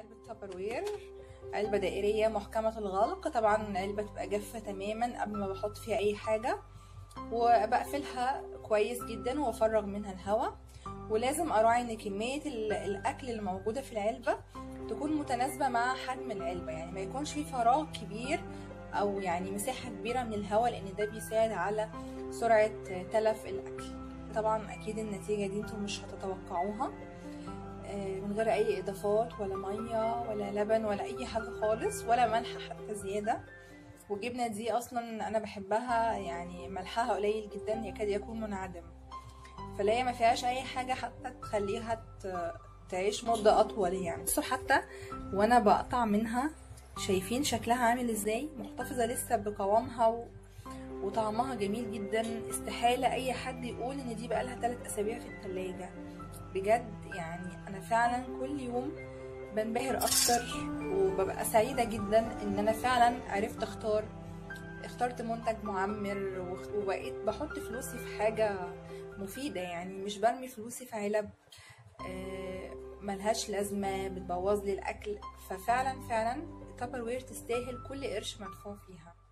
علبة تابروير علبة دائرية محكمة الغلق طبعا العلبة تبقى جافة تماما قبل ما بحط فيها أي حاجة وبقفلها كويس جدا وافرغ منها الهواء ولازم اراعي ان كمية الاكل اللي موجودة في العلبة تكون متناسبة مع حجم العلبة يعني ما يكونش في فراغ كبير او يعني مساحة كبيرة من الهواء لان ده بيساعد على سرعة تلف الاكل طبعا اكيد النتيجة دي انتم مش هتتوقعوها من غير اي اضافات ولا مية ولا لبن ولا اي حاجة خالص ولا ملح حتى زيادة والجبنة دي اصلا انا بحبها يعني ملحها قليل جدا يكاد يكون منعدم فلا هي ما فيهاش اي حاجة حتى تخليها تعيش مدة اطول يعني بصوا حتى وانا بقطع منها شايفين شكلها عامل ازاي محتفظة لسه بقوامها و... وطعمها جميل جدا استحالة اي حد يقول ان دي بقالها 3 اسابيع في التلاجة بجد يعني انا فعلا كل يوم بنبهر اكتر وببقى سعيدة جدا ان انا فعلا عرفت اختار اخترت منتج معمر وبقيت بحط فلوسي في حاجة مفيدة يعني مش برمي فلوسي في علب ملهاش لازمة بتبوظ لي الاكل ففعلا فعلا تابر وير تستاهل كل قرش مدفوع فيها